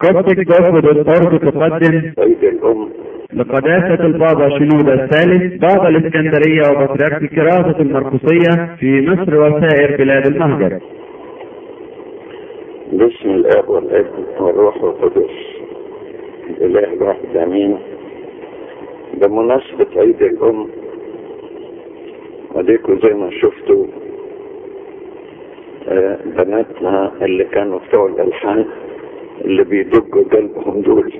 كوبتك دوفود الطرد تقدم عيد الأم لقداسة البابا شنودة الثالث بابا الإسكندرية وبطريرك كراسة المرقسية في مصر وسائر بلاد المهجر باسم الآب والابن والروح القدس الإله الواحد آمين بمناسبة عيد الأم وديكوا زي ما شفتوا آه، بناتنا اللي كانوا بتوع الألحان اللي بيدقوا قلبهم دول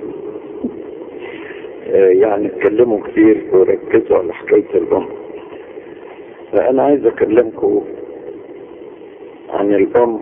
آه، يعني اتكلموا كتير وركزوا على حكاية الأم فأنا عايز أكلمكم عن الأم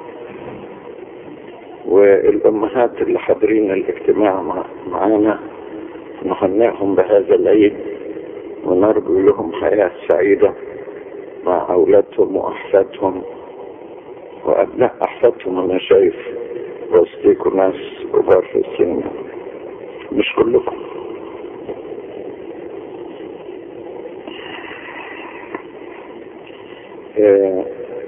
والأمهات اللي حاضرين الاجتماع مع- معانا نهنئهم بهذا العيد ونرجو لهم حياة سعيدة مع أولادهم وأحفادهم وأبناء أحفادهم أنا شايف وسطيكوا ناس كبار في السن مش كلكم آه،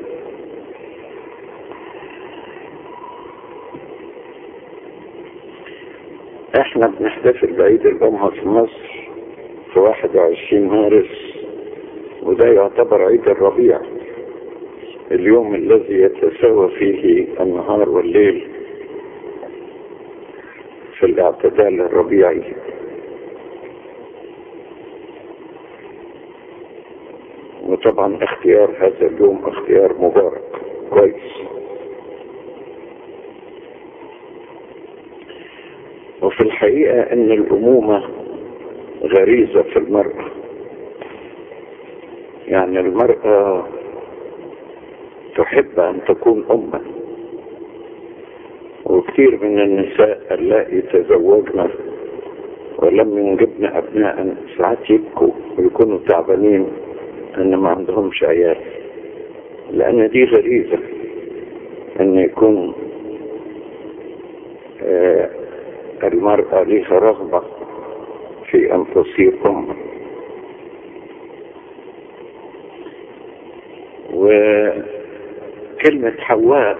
احنا بنحتفل بعيد الأمة في مصر في 21 مارس وده يعتبر عيد الربيع اليوم الذي يتساوى فيه النهار والليل في الاعتدال الربيعي وطبعا اختيار هذا اليوم اختيار مبارك كويس وفي الحقيقة ان الامومة غريزة في المرأة يعني المرأة تحب ان تكون اما وكثير من النساء اللائي تزوجن ولم ينجبن ابناء ساعات يبكوا ويكونوا تعبانين ان ما عندهمش عيال لان دي غريزة ان يكون آه المرأة لها رغبة في ان تصير ام وكلمة حواء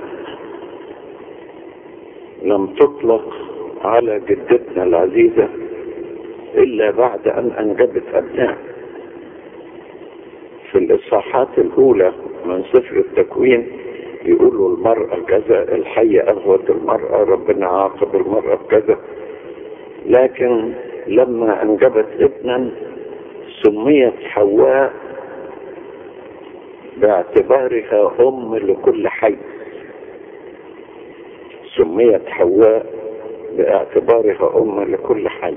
لم تطلق على جدتنا العزيزة إلا بعد أن أنجبت أبناء في الإصحاحات الأولى من سفر التكوين يقولوا المرأة كذا الحية أغوت المرأة ربنا عاقب المرأة بكذا لكن لما أنجبت ابنا سميت حواء باعتبارها أم لكل حي سميت حواء باعتبارها أم لكل حي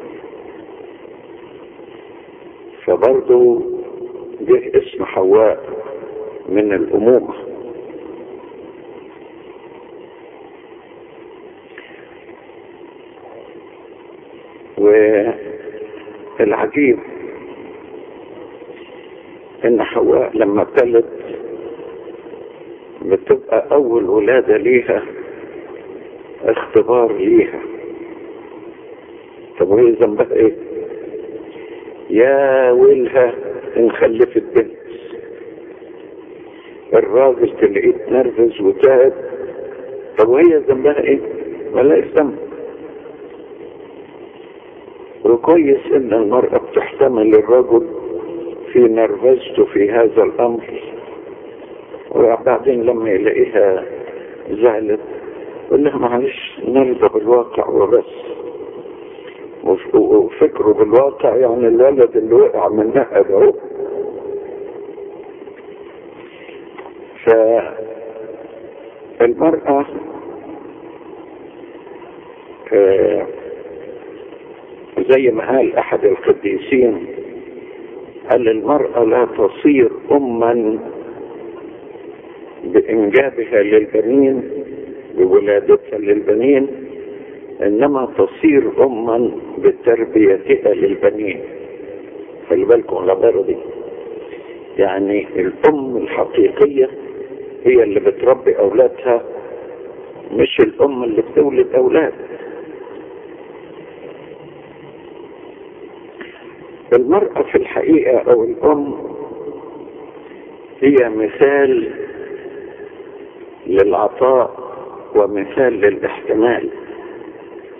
فبرضو جه اسم حواء من الأمومة والعجيب ان حواء لما تلد بتبقى اول ولادة ليها اختبار ليها طب وهي ذنبها ايه يا ويلها ان خلفت بنت الراجل تلاقيه اتنرفز وتعب طب وهي ذنبها ايه ولا ذنب وكويس ان المرأة بتحتمل الرجل في نرفزته في هذا الامر وبعدين لما يلاقيها زعلت يقول لها معلش نرضى بالواقع وبس وف- وفكره بالواقع يعني الولد اللي وقع منها ده هو. فالمرأة آه، زي ما قال أحد القديسين قال المرأة لا تصير أما بإنجابها للبنين بولادتها للبنين إنما تصير أما بتربيتها للبنين خلي بالكم العبارة دي يعني الأم الحقيقية هي اللي بتربي أولادها مش الأم اللي بتولد أولاد المرأة في الحقيقة أو الأم هي مثال للعطاء ومثال للاحتمال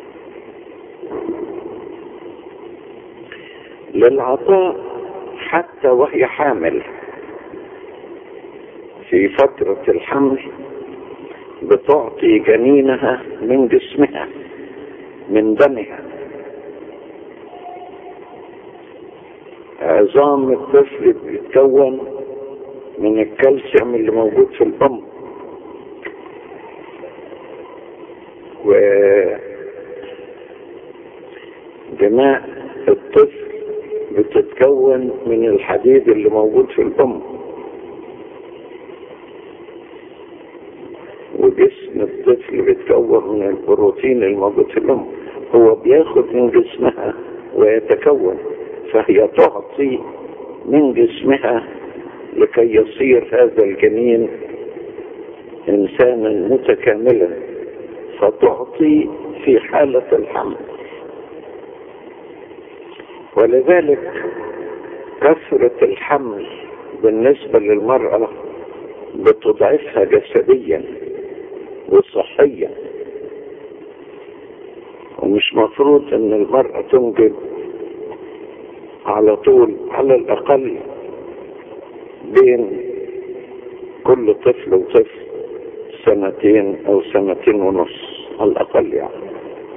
للعطاء حتى وهي حامل في فترة الحمل بتعطي جنينها من جسمها من دمها عظام الطفل بيتكون من الكالسيوم اللي موجود في الأم و دماء الطفل بتتكون من الحديد اللي موجود في الأم وجسم الطفل بيتكون من البروتين الموجود في الأم هو بياخد من جسمها ويتكون فهي تعطي من جسمها لكي يصير هذا الجنين إنسانا متكاملا فتعطي في حالة الحمل ولذلك كثرة الحمل بالنسبة للمرأة بتضعفها جسديا وصحيا ومش مفروض ان المرأة تنجب على طول على الاقل بين كل طفل وطفل سنتين او سنتين ونص على الاقل يعني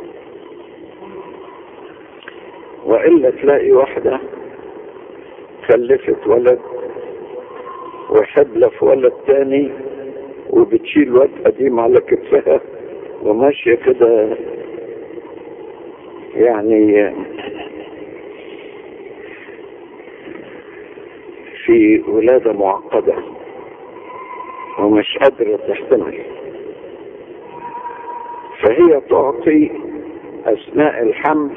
والا تلاقي واحدة خلفت ولد وحبلة في ولد تاني وبتشيل واد قديم على كتفها وماشية كده يعني في ولادة معقدة ومش قادرة تحتمل فهي تعطي أثناء الحمل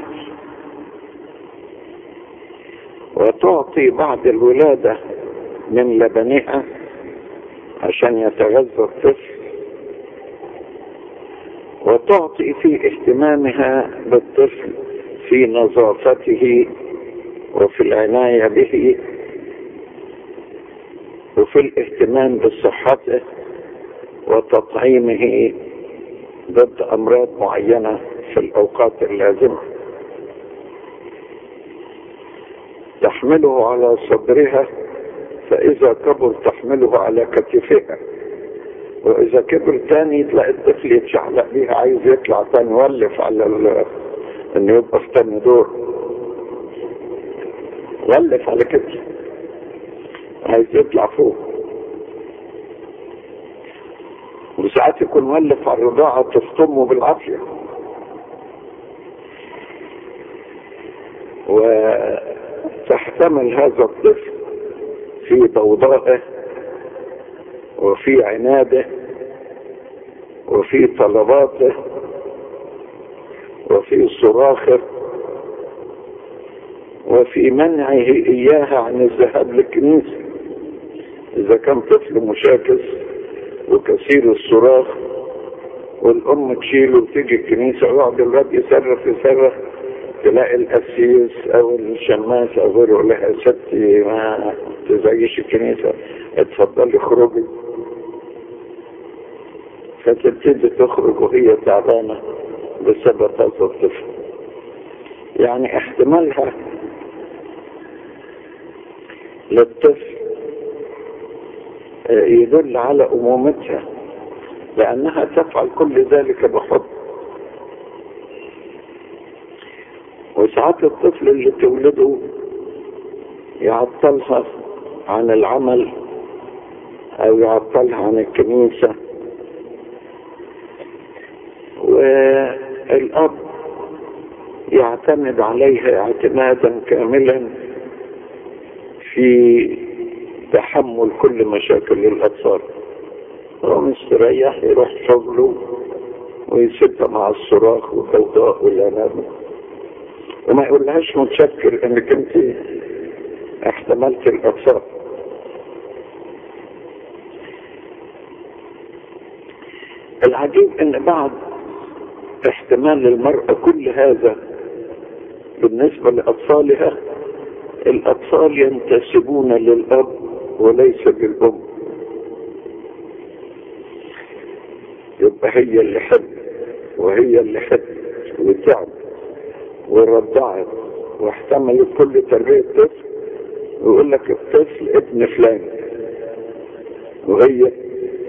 وتعطي بعد الولادة من لبنها عشان يتغذى الطفل وتعطي في اهتمامها بالطفل في نظافته وفي العناية به وفي الاهتمام بصحته وتطعيمه ضد أمراض معينة في الأوقات اللازمة تحمله على صدرها فإذا كبر تحمله على كتفها وإذا كبر تاني تلاقي الطفل يتشعلق بيها عايز يطلع تاني يولف على ال... إنه يبقى في تاني دور ولف على كتف عايز يطلع فوق وساعات يكون مولف على الرضاعة تفطمه بالعافية وتحتمل هذا الطفل في ضوضائه وفي عناده وفي طلباته وفي صراخه وفي منعه إياها عن الذهاب للكنيسة إذا كان طفل مشاكس وكثير الصراخ والأم تشيله وتيجي الكنيسة ويقعد الواد يصرخ يصرخ تلاقي القسيس أو الشماس أو غيره يقول لها ستي ما تزعجيش الكنيسة اتفضلي اخرجي فتبتدي تخرج وهي تعبانة بسبب هذا الطفل يعني احتمالها للطفل يدل على أمومتها لأنها تفعل كل ذلك بحب وساعات الطفل اللي تولده يعطلها عن العمل أو يعطلها عن الكنيسة والأب يعتمد عليها اعتمادا كاملا في تحمل كل مشاكل الأطفال هو مستريح يروح شغله ويسيبها مع الصراخ والضوضاء والعناد وما يقولهاش متشكر انك انت احتملت الأطفال العجيب ان بعد احتمال المرأة كل هذا بالنسبة لأطفالها الأطفال ينتسبون للأب وليس للأم يبقى هي اللي حب وهي اللي حب وتعب ورضعت واحتملت كل تربية طفل ويقول لك الطفل ابن فلان وهي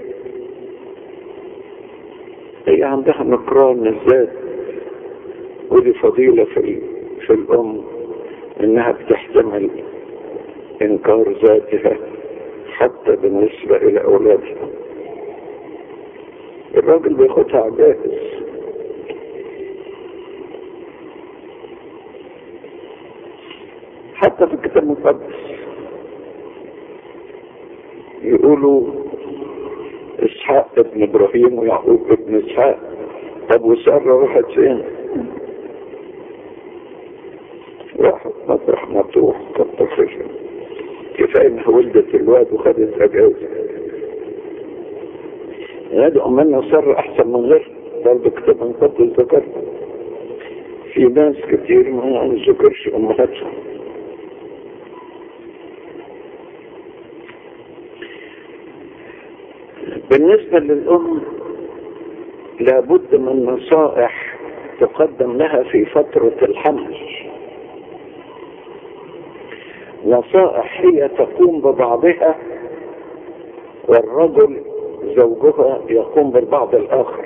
هي عندها نكران الذات ودي فضيلة في, في الأم إنها بتحتمل إنكار ذاتها حتى بالنسبة إلى أولادها الراجل بياخدها جاهز حتى في الكتاب المقدس يقولوا اسحاق ابن ابراهيم ويعقوب ابن اسحاق طب وسارة راحت فين؟ راحت مطرح ما تروح كتر خيرها كفايه انها ولدت الواد وخدت اجازه يدعو منا سر احسن من غير برضه كتاب المقدس ذكر في ناس كتير ما ذكرش امهاتهم بالنسبة للأم لابد من نصائح تقدم لها في فترة الحمل نصائح هي تقوم ببعضها والرجل زوجها يقوم بالبعض الآخر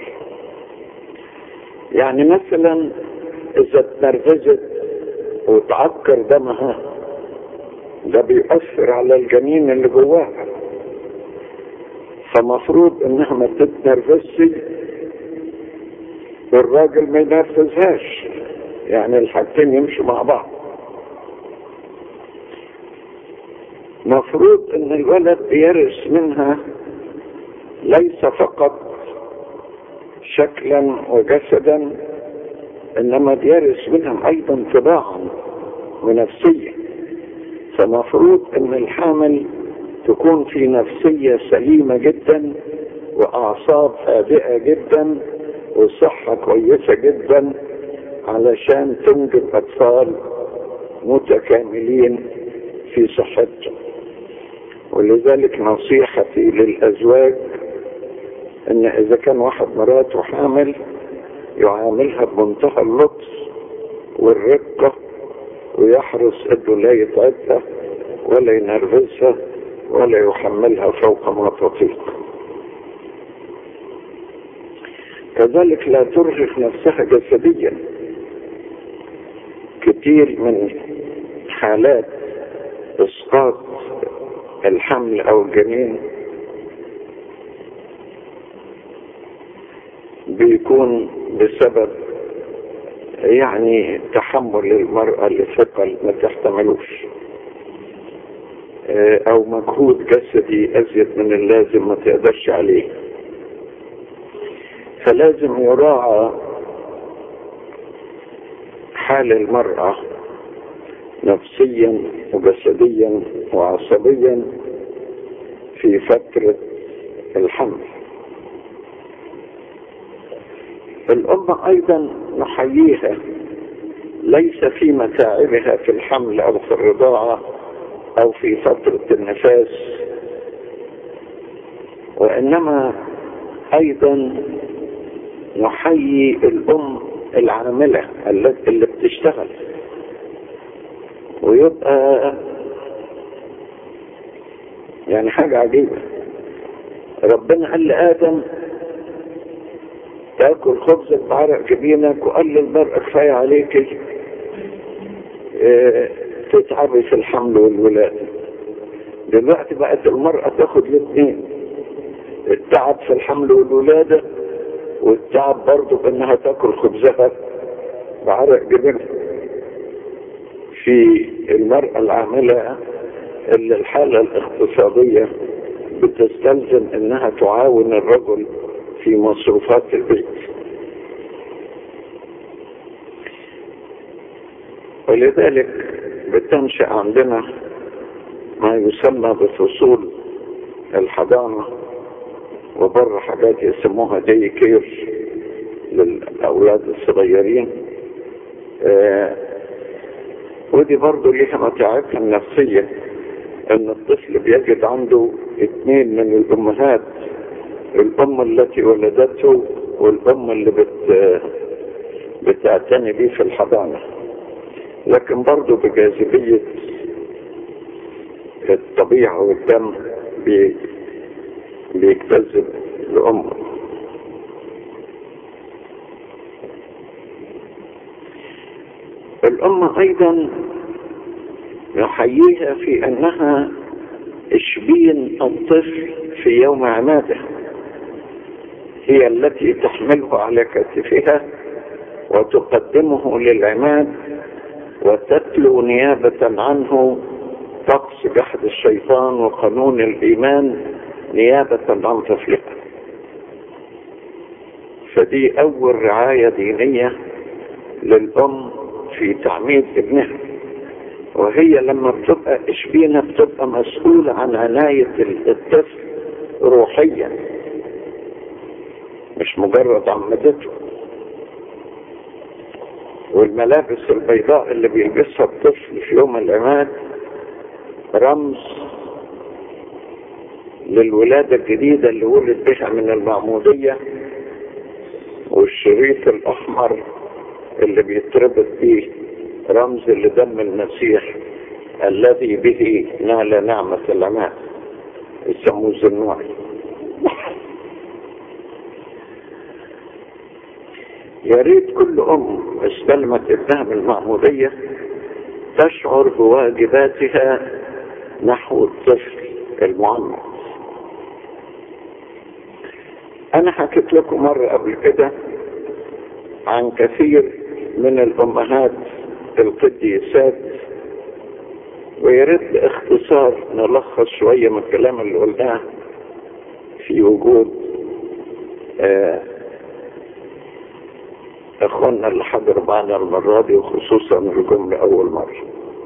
يعني مثلا إذا اتنرفزت وتعكر دمها ده بيأثر على الجنين اللي جواها فمفروض انها ما تتنرفزش والراجل ما ينرفزهاش يعني الحاجتين يمشوا مع بعض مفروض ان الولد يرث منها ليس فقط شكلا وجسدا انما بيرث منها ايضا طباعا ونفسيا فمفروض ان الحامل تكون في نفسية سليمة جدا وأعصاب هادئة جدا وصحة كويسة جدا علشان تنجب أطفال متكاملين في صحتهم ولذلك نصيحتي للأزواج إن إذا كان واحد مراته حامل يعاملها بمنتهى اللطف والرقة ويحرص إنه لا يتعبها ولا ينرفزها ولا يحملها فوق ما تطيق كذلك لا ترهق نفسها جسديا كتير من حالات اسقاط الحمل او الجنين بيكون بسبب يعني تحمل المرأة لثقل ما تحتملوش او مجهود جسدي ازيد من اللازم ما تقدرش عليه فلازم يراعى حال المرأة نفسيا وجسديا وعصبيا في فترة الحمل الأم أيضا نحييها ليس في متاعبها في الحمل أو في الرضاعة او في فترة النفاس وانما ايضا نحيي الام العاملة اللي بتشتغل ويبقى يعني حاجة عجيبة ربنا قال لآدم تاكل خبزك بعرق جبينك وقال للمرأة كفاية عليك اه تتعبي في الحمل والولادة دلوقتي بقت المرأة تاخد الاثنين التعب في الحمل والولادة والتعب برضه بانها تاكل خبزها بعرق جبينها في المرأة العاملة اللي الحالة الاقتصادية بتستلزم انها تعاون الرجل في مصروفات البيت ولذلك بتنشأ عندنا ما يسمى بفصول الحضانة وبره حاجات يسموها دي كير للأولاد الصغيرين آه ودي برضو ليها متاعبها النفسية ان الطفل بيجد عنده اثنين من الامهات الام التي ولدته والام اللي بت بتعتني بيه في الحضانة لكن برضه بجاذبية الطبيعة والدم بي بيجتذب لأمه الأمة أيضا نحييها في أنها اشبين الطفل في يوم عماده هي التي تحمله على كتفها وتقدمه للعماد وتتلو نيابة عنه طقس جحد الشيطان وقانون الإيمان نيابة عن طفلها فدي أول رعاية دينية للأم في تعميد ابنها وهي لما بتبقى اشبينة بتبقى مسؤولة عن عناية الطفل روحيا مش مجرد عمدته والملابس البيضاء اللي بيلبسها الطفل في يوم العماد رمز للولادة الجديدة اللي ولد بها من المعمودية والشريط الأحمر اللي بيتربط بيه رمز لدم المسيح الذي به نال نعمة العماد يسموه الزنوعي يا ريت كل أم استلمت ابنها من المعمودية تشعر بواجباتها نحو الطفل المعمد أنا حكيت لكم مرة قبل كده عن كثير من الأمهات القديسات ويا ريت باختصار نلخص شوية من الكلام اللي قلناه في وجود آه اخواننا اللي حضروا معنا المرة دي وخصوصا الجملة أول مرة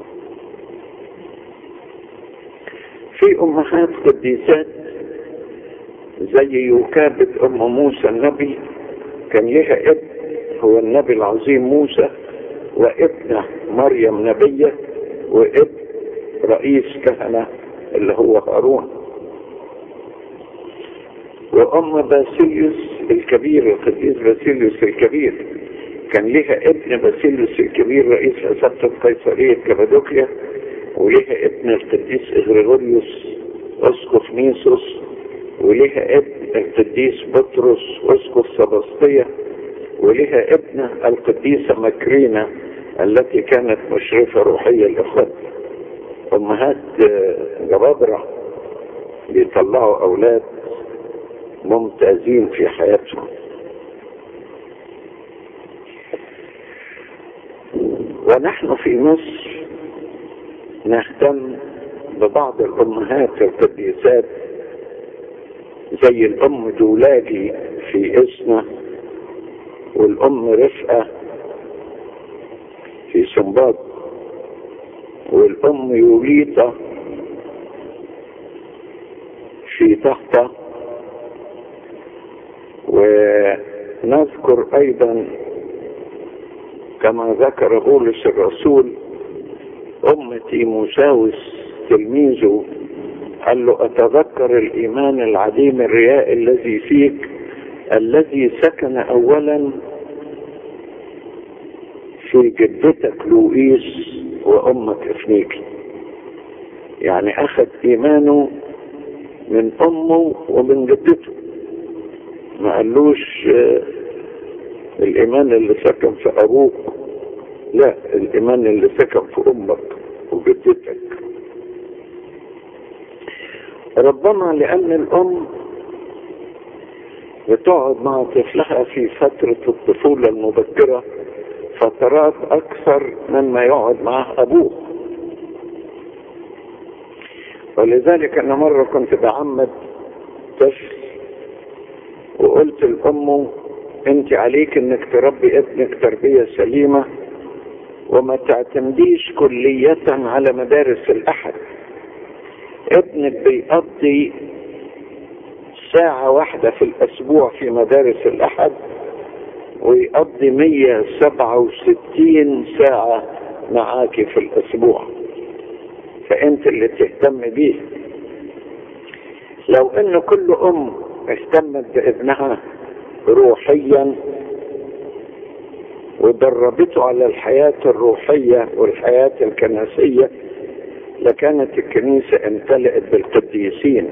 في أمهات قديسات زي يكابد أم موسى النبي كان لها ابن هو النبي العظيم موسى وابنه مريم نبية وابن رئيس كهنة اللي هو هارون وأم باسيليوس الكبير القديس باسيليوس الكبير كان لها ابن باسيليوس الكبير رئيس أسقف قيصرية كابادوكيا ولها ابن القديس إغريغوريوس أسقف نيسوس ولها ابن القديس بطرس أسقف سباسطية ولها ابنة القديسة مكرينة التي كانت مشرفة روحية لإخوات أمهات جبابرة بيطلعوا أولاد ممتازين في حياتهم ونحن في مصر نهتم ببعض الأمهات القديسات زي الأم دولاجي في إسنا والأم رفقة في سنباط والأم يوليطة في تحته ونذكر أيضا كما ذكر بولس الرسول أم تيموساوس تلميذه قال له أتذكر الإيمان العديم الرياء الذي فيك الذي سكن أولا في جدتك لوئيس وأمك إفنيكي يعني أخذ إيمانه من أمه ومن جدته ما قالوش الإيمان اللي سكن في أبوك لا الإيمان اللي سكن في أمك وجدتك ربما لأن الأم بتقعد مع طفلها في فترة الطفولة المبكرة فترات أكثر مما يقعد معه أبوه ولذلك أنا مرة كنت بعمد طفل وقلت لأمه أنت عليك أنك تربي ابنك تربية سليمة وما تعتمديش كلية على مدارس الأحد ابنك بيقضي ساعة واحدة في الأسبوع في مدارس الأحد ويقضي 167 ساعة معاكي في الأسبوع فأنت اللي تهتم بيه لو أن كل أم اهتمت بابنها روحيا ودربته على الحياة الروحية والحياة الكنسية لكانت الكنيسة امتلئت بالقديسين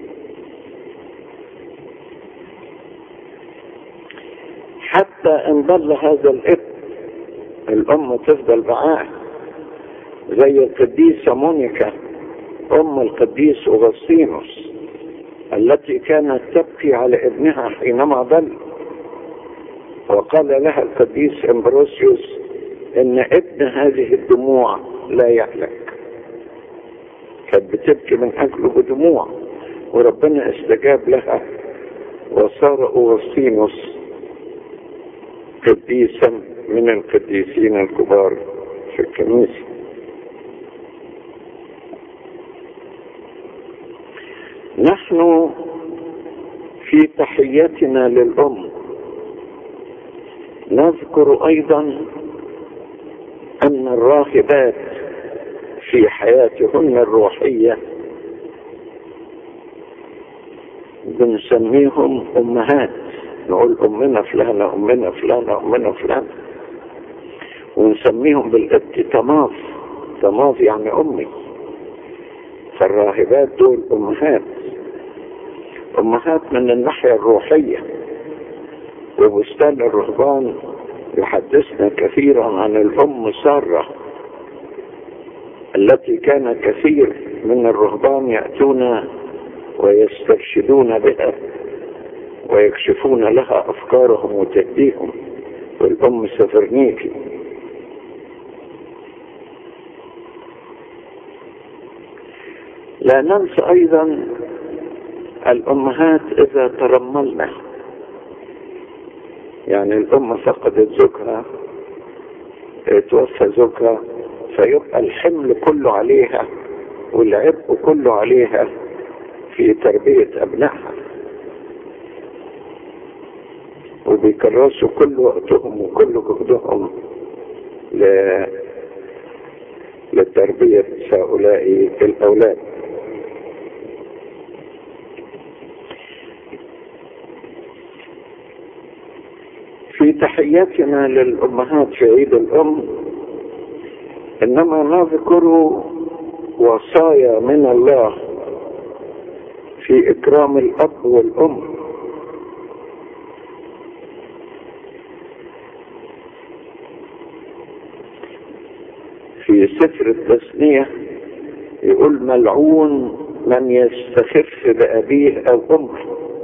حتى ان ضل هذا الابن الام تفضل معاه زي القديسة مونيكا ام القديس اغسطينوس التي كانت تبكي على ابنها حينما ضل وقال لها القديس امبروسيوس ان ابن هذه الدموع لا يهلك كانت بتبكي من اجله بدموع وربنا استجاب لها وصار اغسطينوس قديسا من القديسين الكبار في الكنيسه نحن في تحيتنا للأم نذكر أيضا أن الراهبات في حياتهن الروحية بنسميهم أمهات نقول أمنا فلانة أمنا فلانة أمنا فلانة ونسميهم بالابتتماف تماف يعني أمي فالراهبات دول أمهات أمهات من الناحية الروحية وبستان الرهبان يحدثنا كثيرا عن الأم سارة التي كان كثير من الرهبان يأتون ويسترشدون بها ويكشفون لها أفكارهم وتهديهم والأم سفرنيكي لا ننسى أيضا الأمهات إذا ترملنا يعني الأم فقدت زوجها توفى زوجها فيبقى الحمل كله عليها والعبء كله عليها في تربية أبنائها وبيكرسوا كل وقتهم وكل جهدهم ل... لتربية هؤلاء الأولاد في تحياتنا للأمهات في عيد الأم إنما نذكر وصايا من الله في إكرام الأب والأم في سفر التثنية يقول ملعون من يستخف بأبيه أو أمه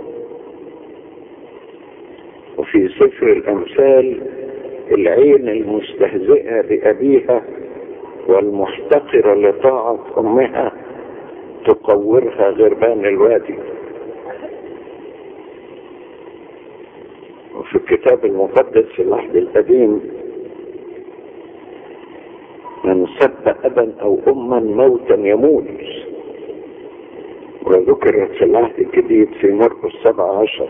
وفي سفر الأمثال العين المستهزئة بأبيها والمحتقرة لطاعة أمها تقورها غربان الوادي وفي الكتاب المقدس في العهد القديم من سب أبا أو أما موتا يموت وذكرت في العهد الجديد في مرقس سبعة عشر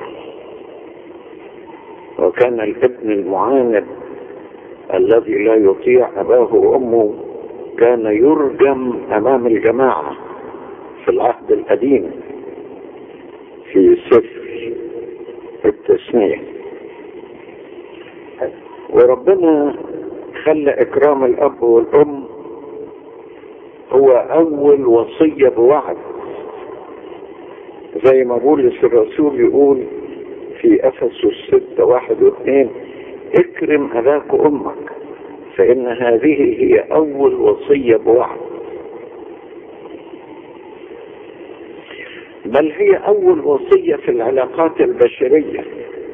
وكان الابن المعاند الذي لا يطيع أباه وأمه كان يرجم أمام الجماعة في العهد القديم في سفر التسمية وربنا خلى إكرام الأب والأم هو أول وصية بوعد زي ما بولس الرسول يقول في أفسس ستة واحد واثنين اكرم أباك وأمك فإن هذه هي أول وصية بوعد بل هي أول وصية في العلاقات البشرية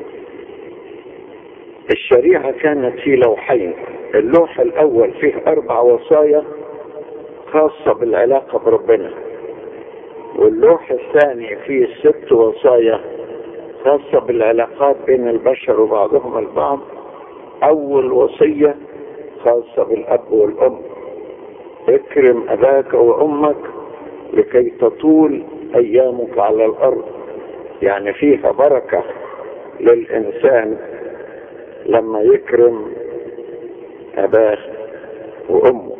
الشريعة كانت في لوحين اللوح الأول فيه أربع وصايا خاصة بالعلاقة بربنا واللوح الثاني فيه ست وصايا خاصة بالعلاقات بين البشر وبعضهم البعض أول وصية خاصة بالأب والأم اكرم أباك وأمك لكي تطول أيامك على الأرض يعني فيها بركة للإنسان لما يكرم أباه وأمه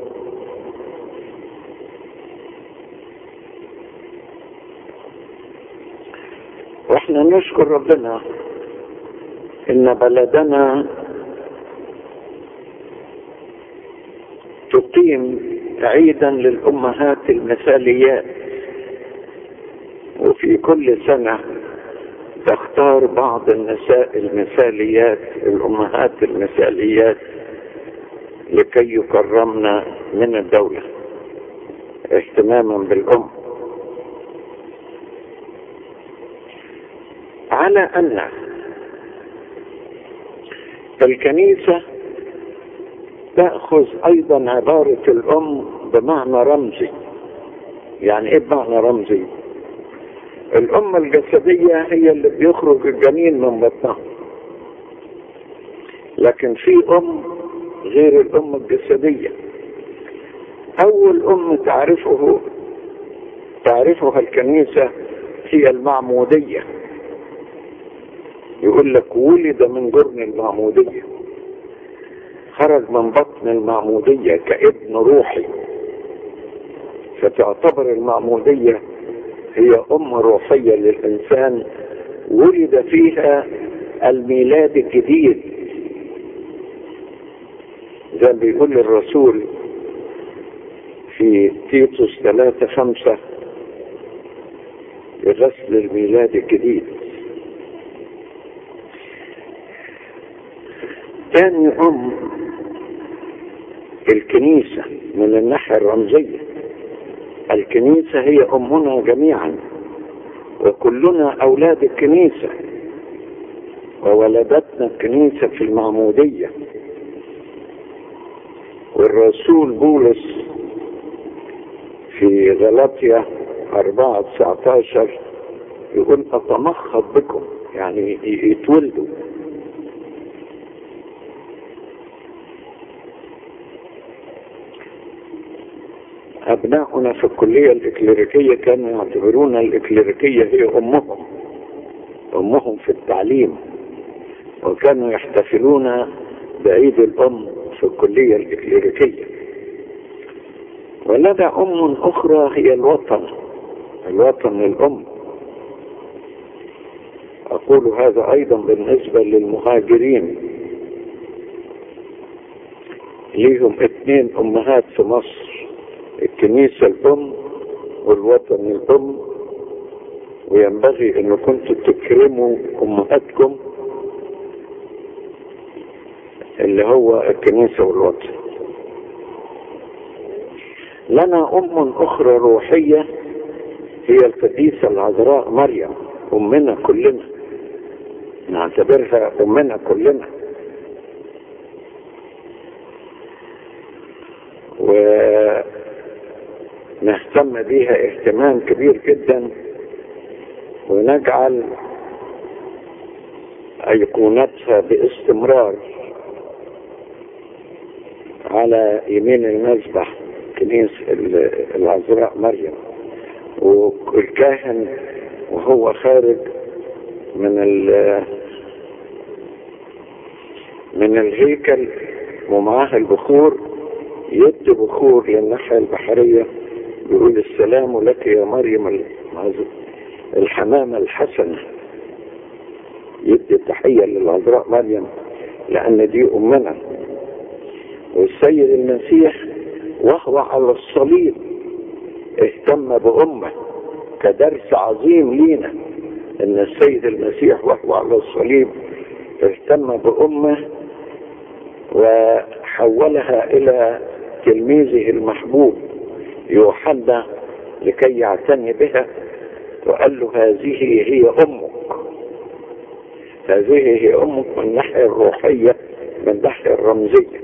واحنا نشكر ربنا ان بلدنا تقيم عيدا للأمهات المثاليات وفي كل سنة تختار بعض النساء المثاليات الأمهات المثاليات لكي يكرمن من الدولة اهتماما بالأم على أن الكنيسة تأخذ أيضا عبارة الأم بمعنى رمزي يعني إيه بمعنى رمزي؟ الأم الجسدية هي اللي بيخرج الجنين من بطنها لكن في أم غير الأم الجسدية أول أم تعرفه تعرفها الكنيسة هي المعمودية يقول لك ولد من جرن المعمودية خرج من بطن المعمودية كابن روحي فتعتبر المعمودية هي أم روحية للإنسان ولد فيها الميلاد الجديد زي ما بيقول الرسول في تيتوس ثلاثة خمسة غسل الميلاد الجديد تاني أم الكنيسة من الناحية الرمزية الكنيسة هي أمنا جميعا وكلنا أولاد الكنيسة وولدتنا الكنيسة في المعمودية والرسول بولس في غلطية أربعة تسعتاشر يقول أتمخض بكم يعني يتولدوا أبناؤنا في الكلية الإكليريكية كانوا يعتبرون الإكليريكية هي أمهم أمهم في التعليم وكانوا يحتفلون بعيد الأم في الكلية الإكليريكية ولدى أم أخرى هي الوطن الوطن الأم أقول هذا أيضا بالنسبة للمهاجرين ليهم اثنين أمهات في مصر الكنيسة الأم والوطن الأم وينبغي أن كنتم تكرموا أمهاتكم اللي هو الكنيسة والوطن لنا أم أخرى روحية هي القديسة العذراء مريم أمنا كلنا نعتبرها أمنا كلنا ونهتم بيها اهتمام كبير جدا ونجعل أيقونتها باستمرار على يمين المذبح كنيسة العذراء مريم والكاهن وهو خارج من من الهيكل ومعاه البخور يدي بخور للناحية البحرية يقول السلام لك يا مريم الحمامة الحسنة يدي تحية للعذراء مريم لأن دي أمنا والسيد المسيح وهو على الصليب اهتم بأمه كدرس عظيم لينا ان السيد المسيح وهو على الصليب اهتم بأمه وحولها الى تلميذه المحبوب يوحنا لكي يعتني بها وقال له هذه هي امك هذه هي امك من الناحيه الروحيه من الناحيه الرمزيه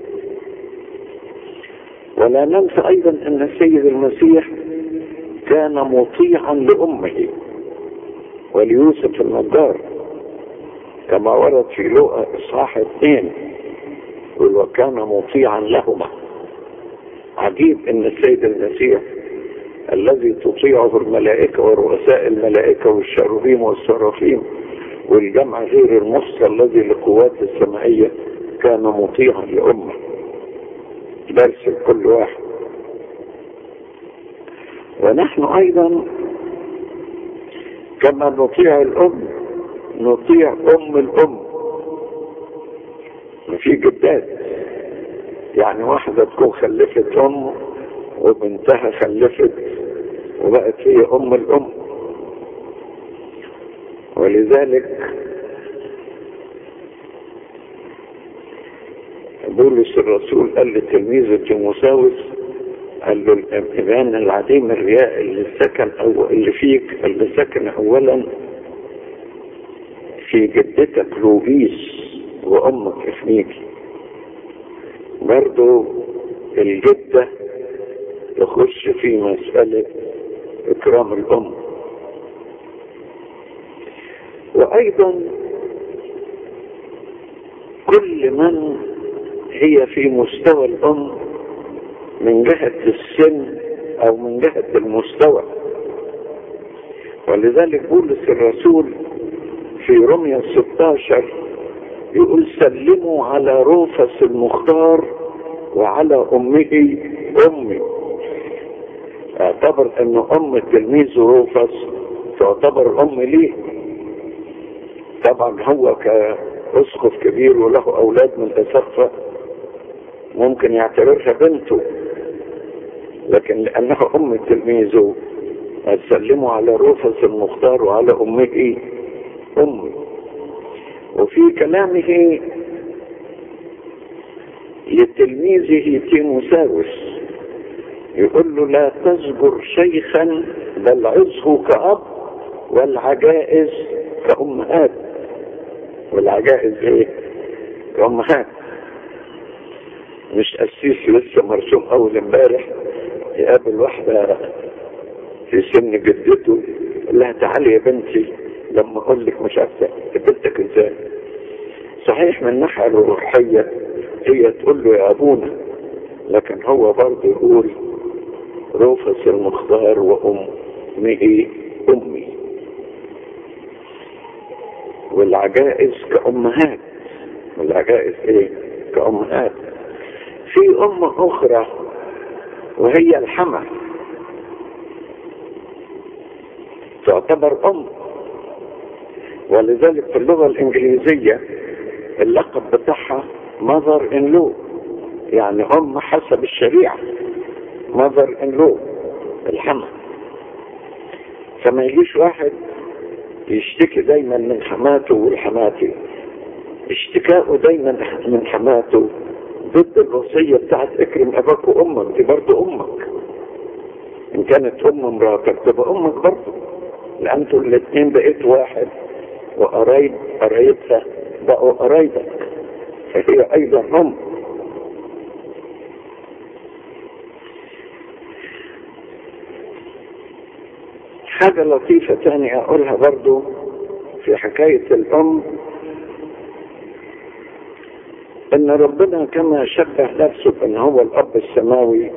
ولا ننسى ايضا ان السيد المسيح كان مطيعا لامه وليوسف النجار كما ورد في لقا اصحاح اثنين يقول وكان مطيعا لهما عجيب ان السيد المسيح الذي تطيعه الملائكة ورؤساء الملائكة والشروبيم والسرافيم والجمع غير المفصل الذي للقوات السمائية كان مطيعا لأمه درس لكل واحد ونحن أيضا كما نطيع الأم نطيع أم الأم في جدات يعني واحدة تكون خلفت أم وبنتها خلفت وبقت هي أم الأم ولذلك بولس الرسول قال لتلميذه تيموساوس قال له الإيمان العديم الرياء اللي سكن أو اللي فيك اللي سكن أولا في جدتك لوبيس وأمك إفنيكي برضو الجدة تخش في مسألة إكرام الأم وأيضا كل من هي في مستوى الأم من جهة السن أو من جهة المستوى ولذلك بولس الرسول في رمية 16 يقول سلموا على روفس المختار وعلى أمه أمي اعتبر أن أم التلميذ روفس تعتبر أم ليه طبعا هو كأسقف كبير وله أولاد من الأسقفة ممكن يعتبرها بنته لكن لأنها أم تلميذه سلموا على روفس المختار وعلى أمه أمي وفي كلامه لتلميذه تيموساوس يقول له لا تزجر شيخا بل عزه كأب والعجائز كأمهات والعجائز ايه كأمهات مش قسيس لسه مرسوم اول امبارح يقابل واحدة في سن جدته قال لها تعالي يا بنتي لما اقول لك مش عارفه بنتك ازاي صحيح من الناحيه الروحيه هي تقول له يا ابونا لكن هو برضه يقول روفس المختار وامي امي والعجائز كأمهات والعجائز ايه كأمهات في أم أخرى وهي الحمى تعتبر أم ولذلك في اللغة الإنجليزية اللقب بتاعها mother in law يعني أم حسب الشريعة mother in law الحمى فما يجيش واحد يشتكي دايما من حماته والحماتي اشتكاؤه دايما من حماته ضد الوصية بتاعت اكرم اباك وامك دي برضه امك ان كانت ام مراتك تبقى امك برضه لان انتوا الاثنين بقيت واحد وقرايب قرايبها بقوا قرايبك فهي ايضا ام حاجة لطيفة تانية اقولها برضو في حكاية الام ان ربنا كما شبه نفسه بان هو الاب السماوي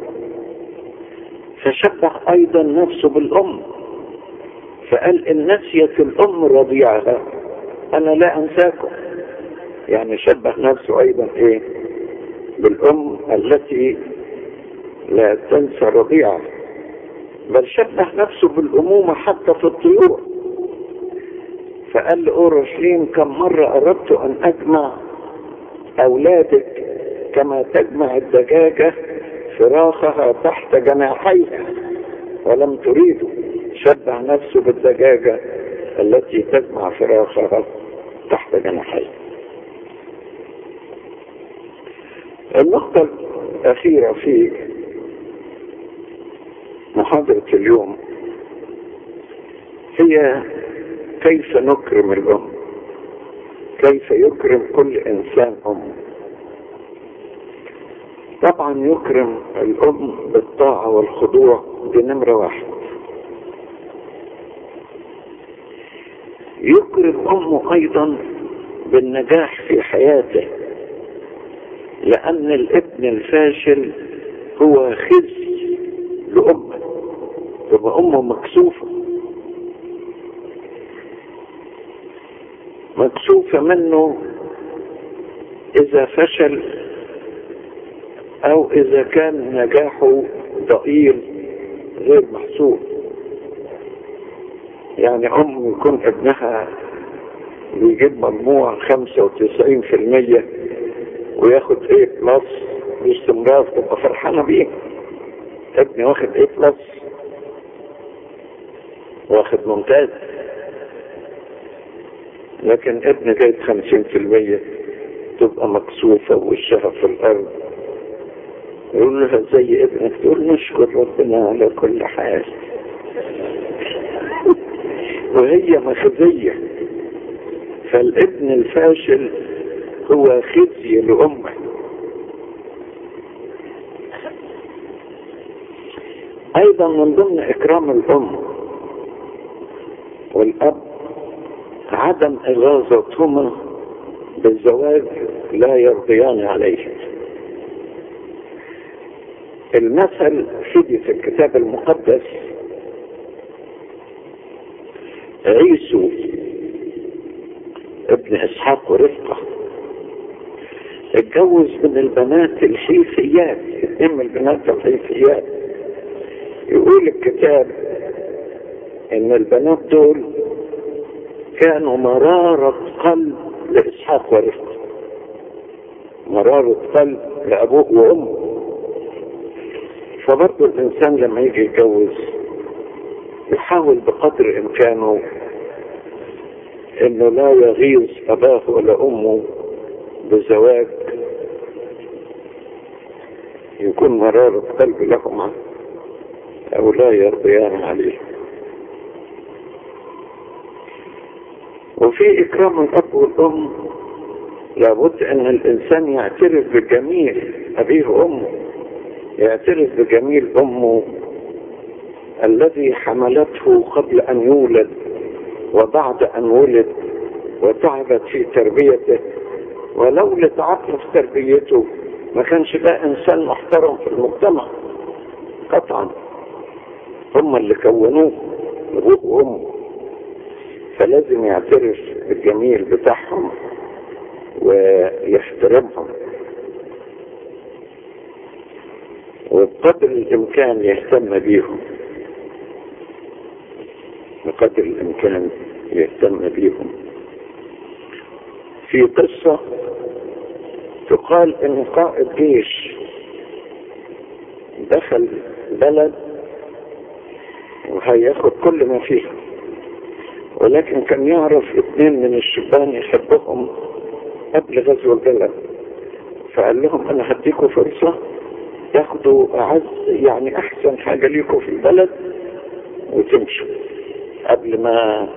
فشبه ايضا نفسه بالام فقال ان نسيت الام رضيعها انا لا انساكم يعني شبه نفسه ايضا ايه بالام التي لا تنسى رضيعها بل شبه نفسه بالامومه حتى في الطيور فقال لاورشليم كم مره اردت ان اجمع أولادك كما تجمع الدجاجة فراخها تحت جناحيها ولم تريده شبه نفسه بالدجاجة التي تجمع فراخها تحت جناحيها النقطة الأخيرة في محاضرة اليوم هي كيف نكرم الأم كيف يكرم كل انسان ام طبعا يكرم الام بالطاعة والخضوع دي نمرة واحد يكرم امه ايضا بالنجاح في حياته لان الابن الفاشل هو خزي لامه تبقى امه مكسوفه مكسوفة منه إذا فشل أو إذا كان نجاحه ضئيل غير محسوب يعني أم يكون ابنها بيجيب مجموع خمسة وتسعين في المية وياخد ايه بلس باستمرار تبقى فرحانة بيه ابني واخد ايه بلس واخد ممتاز لكن ابني جايب خمسين في المية تبقى مكسوفة ووشها في الأرض يقول لها زي ابنك تقول نشكر ربنا على كل حال وهي مخزية فالابن الفاشل هو خزي لأمه أيضا من ضمن إكرام الأم والأب عدم إغاظتهما بالزواج لا يرضيان عليه المثل فدي في الكتاب المقدس عيسو ابن اسحاق ورفقه اتجوز من البنات الحيثيات اتنين من البنات الحيثيات يقول الكتاب ان البنات دول كانوا مرارة قلب لاسحاق ورفقه مرارة قلب لابوه وامه فبرضه الانسان لما يجي يتجوز يحاول بقدر امكانه انه لا يغيظ اباه ولا امه بزواج يكون مرارة قلب لهما او لا يرضيان عليه وفي اكرام الاب والام لابد ان الانسان يعترف بجميل ابيه وامه يعترف بجميل امه الذي حملته قبل ان يولد وبعد ان ولد وتعبت في تربيته ولولا تعبنا في تربيته ما كانش ده انسان محترم في المجتمع قطعا هم اللي كونوه ابوه وامه فلازم يعترف بالجميل بتاعهم ويحترمهم وبقدر الامكان يهتم بيهم بقدر الامكان يهتم بيهم في قصة تقال ان قائد جيش دخل بلد وهياخد كل ما فيها ولكن كان يعرف اثنين من الشبان يحبهم قبل غزو البلد فقال لهم انا هديكوا فرصة تاخدوا اعز يعني احسن حاجة ليكوا في البلد وتمشوا قبل ما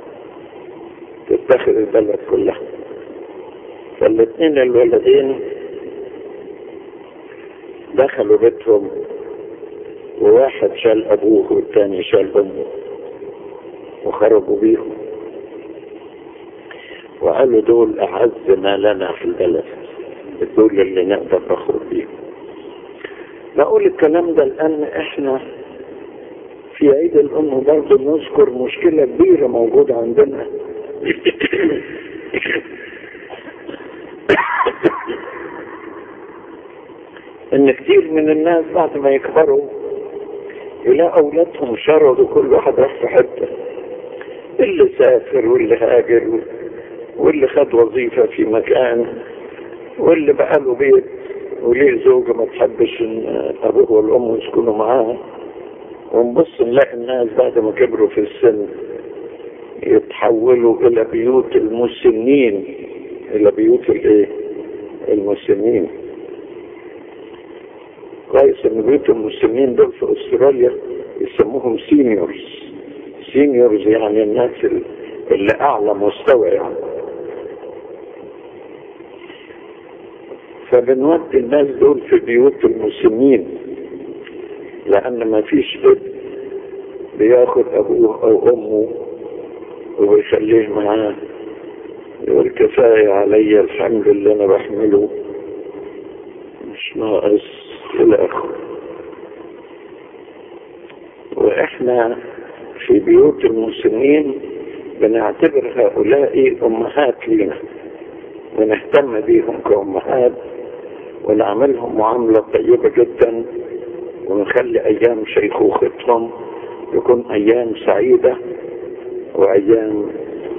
تتخذ البلد كلها فالاثنين الولدين دخلوا بيتهم وواحد شال ابوه والتاني شال امه وخرجوا بيهم وقالوا دول اعز ما لنا في البلد دول اللي نقدر نخرج بيهم بقول الكلام ده لان احنا في عيد الام برضه نذكر مشكله كبيره موجوده عندنا ان كتير من الناس بعد ما يكبروا يلاقوا اولادهم شردوا كل واحد راح في حته اللي سافر واللي هاجر واللي خد وظيفه في مكان واللي بقى له بيت وليه زوجه ما تحبش ان ابوه والام يسكنوا معاها ونبص نلاقي الناس بعد ما كبروا في السن يتحولوا الى بيوت المسنين الى بيوت الايه المسنين كويس ان بيوت المسنين دول في استراليا يسموهم سينيورز سينيورز يعني الناس اللي اعلى مستوى يعني فبنودي الناس دول في بيوت المسنين لان ما فيش اب بياخد ابوه او امه ويخليه معاه يقول كفاية علي الحمل اللي انا بحمله مش ناقص الى اخره واحنا في بيوت المسلمين بنعتبر هؤلاء امهات لنا ونهتم بيهم كامهات ونعملهم معاملة طيبة جدا ونخلي ايام شيخوختهم يكون ايام سعيدة وايام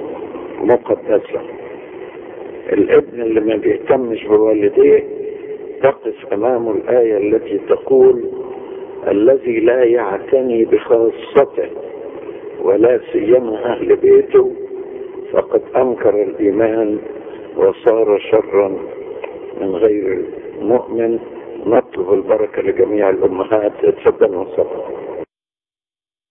مقدسة الابن اللي ما بيهتمش بوالديه تقف أمام الآية التي تقول الذي لا يعتني بخاصته ولا سيما أهل بيته فقد أنكر الإيمان وصار شرا من غير المؤمن نطلب البركة لجميع الأمهات اتفضلوا وصلوا